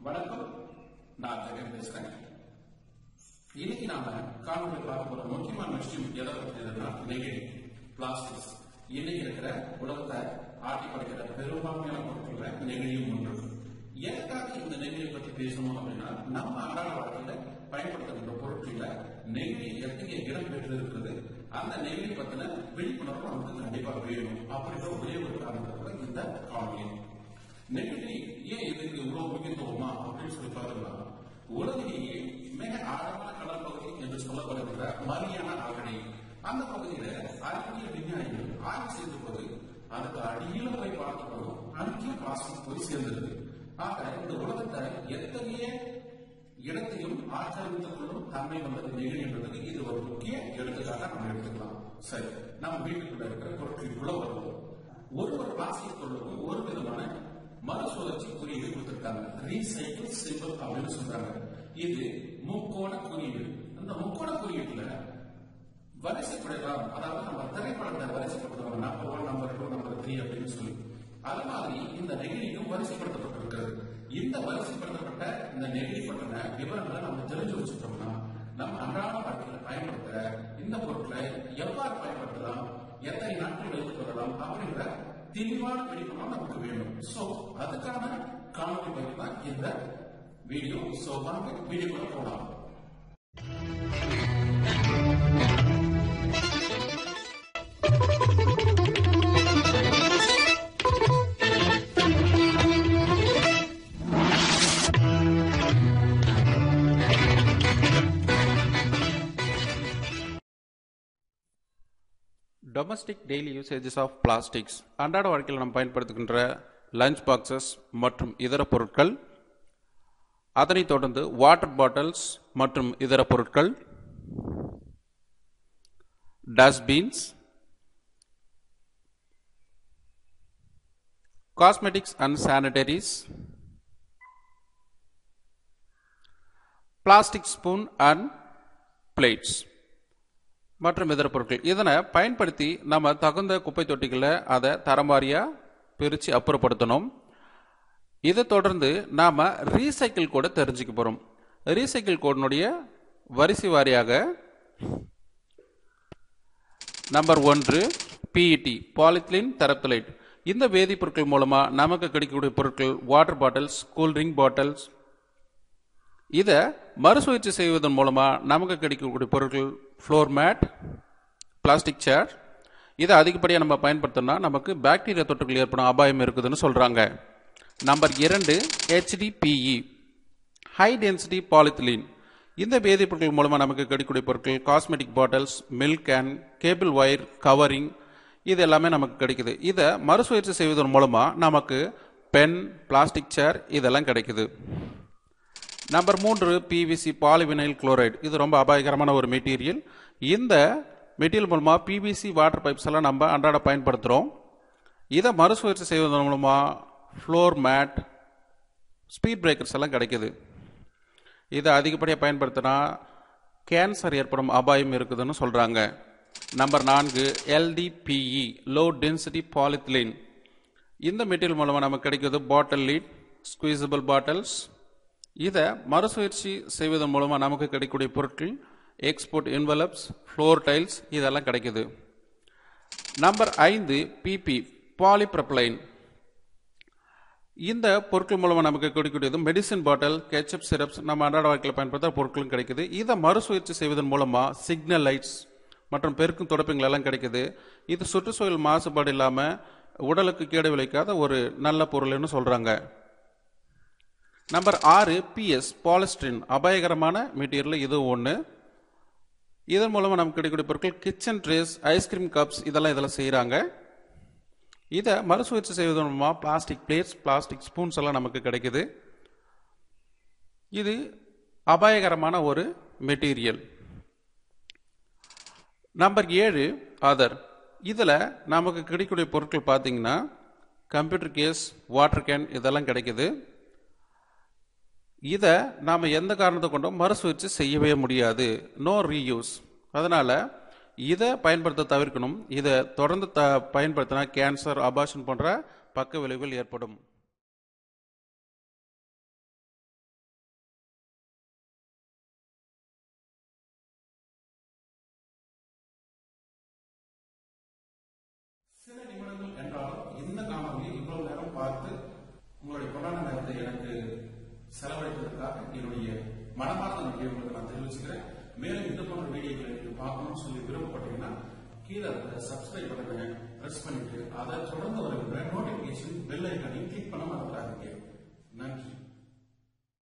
வணக்கம் நான் ஜெகன் பேசுறேன் இன்னைக்கு நாம காணொலி பார்க்க போற முக்கியமான விஷயம் எதை பற்றியதுன்னா நெகிழி பிளாஸ்டிக்ஸ் இன்னைக்கு இருக்கிற உலகத்தை ஆட்டி படைக்கிற பெரும்பான்மையான பொருட்கள்ல நெகிழியும் ஒன்று எதற்காக இந்த நெகிழியை பத்தி பேசணும் அப்படின்னா நம்ம அன்றாட வாழ்க்கையில பயன்படுத்துகின்ற பொருட்கள்ல நெகிழி எத்தகைய இடம் பெற்று இருக்குது அந்த நெகிழி பத்தின விழிப்புணர்வு நமக்கு கண்டிப்பா வேணும் அப்படின்ற ஒரே ஒரு காரணத்துல இந்த காணொலி நெகிழி ஏன் இதுக்கு இவ்வளவு முக்கியத்துவமா அப்படின்னு சொல்லி பார்க்கலாம் உலகிலேயே மிக ஆழமான கடல் பகுதி என்று சொல்லப்படுகிற மரியான ஆகடை அந்த பகுதியில அறிவியல் விஞ்ஞானிகள் ஆய்வு செய்த போது அதுக்கு அடியில போய் பார்த்தபோதும் அங்கேயே பிளாஸ்டிக் போய் சேர்ந்திருக்கு ஆக இந்த உலகத்தை எத்தகைய இடத்தையும் ஆக்கிரமித்துக் கொள்ளும் தன்மை வந்தது நெகிழி என்பதற்கு இது ஒரு முக்கிய எடுத்துக்காக நம்ம எடுத்துக்கலாம் சரி நம்ம வீட்டுக்குள்ள இருக்கிற பொருட்களுக்குள்ள வருவோம் ஒரு ஒரு பிளாஸ்டிக் பொருளுக்கும் ஒரு விதமான மறுசுழற்சி குறியீடு கொடுத்திருக்காங்க ரீசைக்கிள் சிம்பிள் அப்படின்னு சொல்றாங்க இது முக்கோண குறியீடு அந்த முக்கோண குறியீட்டுல வரிசைப்படுத்தலாம் அதாவது நம்ம திரைப்படத்தை வரிசைப்படுத்துவாங்க number one number two number three அப்படின்னு சொல்லி அது மாதிரி இந்த நெகிழியும் வரிசைப்படுத்தப்பட்டிருக்கிறது இந்த வரிசைப்படுத்தப்பட்ட இந்த நெகிழி பற்றின விவரங்களை நம்ம தெரிஞ்சு வச்சுட்டோம்னா நம்ம அன்றாட வாழ்க்கையில பயன்படுத்துற இந்த பொருட்களை எவ்வாறு பயன்படுத்தலாம் எத்தனை நாட்கள் வைத்துக் கொள்ளலாம் அப்படின்ற தெளிவான விழிப்புணர்வு நமக்கு வேணும் சோ அதுக்கான காணொலி பகுதி தான் இந்த வீடியோ சோ வாங்க வீடியோக்குள்ள போலாம் domestic daily usages of plastics அன்றாட வாழ்க்கையில் நாம் பயன்படுத்துகின்ற லஞ்ச் பாக்ஸஸ் மற்றும் இதர பொருட்கள் அதனைத் தொடர்ந்து வாட்டர் பாட்டில்ஸ் மற்றும் இதர பொருட்கள் dustbins cosmetics and sanitaries plastic spoon and plates மற்றும் இதர பொருட்கள் இதனை பயன்படுத்தி நம்ம தகுந்த குப்பை தொட்டிகளை அதை தரம் வாரியா பிரித்து அப்புறப்படுத்தணும் இதை தொடர்ந்து நாம் ரீசைக்கிள் கோடை தெரிஞ்சுக்க போகிறோம் ரீசைக்கிள் கோடினுடைய வரிசை வாரியாக நம்பர் ஒன்று பிஇடி பாலித்லின் தெரப்தலைட் இந்த வேதிப்பொருட்கள் மூலமாக நமக்கு கிடைக்கக்கூடிய பொருட்கள் வாட்டர் பாட்டில்ஸ் கூல்ட்ரிங்க் பாட்டில்ஸ் இதை மறுசுழற்சி செய்வதன் மூலமாக நமக்கு கிடைக்கக்கூடிய பொருட்கள் ஃப்ளோர் மேட் பிளாஸ்டிக் சேர் இதை அதிகப்படியாக நம்ம பயன்படுத்தினா நமக்கு பாக்டீரியா தொற்றுகள் ஏற்படும் அபாயம் இருக்குதுன்னு சொல்கிறாங்க நம்பர் இரண்டு ஹெச்டிபிஇ ஹை டென்சிட்டி பாலித்திலீன் இந்த வேதிப்பொருட்கள் மூலமாக நமக்கு கிடைக்கக்கூடிய பொருட்கள் cosmetic bottles milk can cable wire covering இது எல்லாமே நமக்கு கிடைக்குது இதை மறுசுழற்சி செய்வதன் மூலமாக நமக்கு பென் பிளாஸ்டிக் சேர் இதெல்லாம் கிடைக்குது நம்பர் மூன்று பிவிசி பாலிவினைல் குளோரைடு இது ரொம்ப அபாயகரமான ஒரு மெட்டீரியல் இந்த மெட்டீரியல் மூலமாக பிவிசி வாட்டர் பைப்ஸ் எல்லாம் நம்ம அன்றாட பயன்படுத்துகிறோம் இதை மறுசுழற்சி செய்வதன் மூலமாக ஃப்ளோர் மேட் ஸ்பீட் பிரேக்கர்ஸ் எல்லாம் கிடைக்குது இதை அதிகப்படியாக பயன்படுத்தினா கேன்சர் ஏற்படும் அபாயம் இருக்குதுன்னு சொல்கிறாங்க நம்பர் நான்கு எல்டிபிஇ லோ டென்சிட்டி பாலித்லின் இந்த மெட்டீரியல் மூலமாக நமக்கு கிடைக்கிறது பாட்டில் லீட் ஸ்குவீசபிள் பாட்டில்ஸ் இதை மறுசுழற்சி செய்வதன் மூலமாக நமக்கு கிடைக்கக்கூடிய பொருட்கள் எக்ஸ்போர்ட் என்வலப்ஸ் ஃப்ளோர் டைல்ஸ் இதெல்லாம் கிடைக்குது நம்பர் ஐந்து பிபி பாலிப்ரப்ளைன் இந்த பொருட்கள் மூலமாக நமக்கு கிடைக்கக்கூடியது மெடிசின் பாட்டில் கெச்சப் சிரப்ஸ் நம்ம அன்றாட வாழ்க்கையில் பயன்படுத்த பொருட்களும் கிடைக்குது இதை மறுசுழற்சி செய்வதன் மூலமாக சிக்னல் லைட்ஸ் மற்றும் பெருக்கும் தொடப்பங்கள் எல்லாம் கிடைக்குது இது சுற்றுச்சூழல் மாசுபாடு இல்லாமல் உடலுக்கு கேடு விளைக்காத ஒரு நல்ல பொருள்னு சொல்கிறாங்க நம்பர் ஆறு பிஎஸ் பாலிஸ்டின் அபாயகரமான மெட்டீரியல் இது ஒன்று இதன் மூலமாக நமக்கு கிடைக்கக்கூடிய பொருட்கள் கிச்சன் ட்ரேஸ் ஐஸ்கிரீம் கப்ஸ் இதெல்லாம் இதில் செய்கிறாங்க இதை மறுசுழற்சி செய்வதன் மூலமாக பிளாஸ்டிக் பிளேட்ஸ் பிளாஸ்டிக் ஸ்பூன்ஸ் எல்லாம் நமக்கு கிடைக்குது இது அபாயகரமான ஒரு மெட்டீரியல் நம்பர் ஏழு அதர் இதில் நமக்கு கிடைக்கக்கூடிய பொருட்கள் பார்த்தீங்கன்னா கம்ப்யூட்டர் கேஸ் வாட்டர் கேன் இதெல்லாம் கிடைக்குது இதை நாம் எந்த காரணத்தை கொண்டும் மறுசுழற்சி செய்யவே முடியாது நோ ரீயூஸ் அதனால் இதை பயன்படுத்த தவிர்க்கணும் இதை தொடர்ந்து த பயன்படுத்தினா கேன்சர் அபாஷன் போன்ற பக்க விளைவுகள் ஏற்படும் இந்த காணொலியை இவ்வளவு நேரம் பார்த்து உங்களுடைய கொண்டாட நேரத்தை எனக்கு செலவழிப்பதற்காக என்னுடைய மனமார்ந்த நன்றியை உங்களுக்கு நான் தெரிவிச்சுக்கிறேன் மேலும் இந்த போன்ற வீடியோக்களை நீங்க பார்க்கணும்னு சொல்லி விருப்பப்பட்டீங்கன்னா கீழே இருக்க சப்ஸ்கிரைப் பட்டனை பிரஸ் பண்ணிட்டு அதை தொடர்ந்து வருகின்ற நோட்டிபிகேஷன் பெல் ஐக்கனையும் கிளிக் பண்ண மறந்துடாதீங்க நன்றி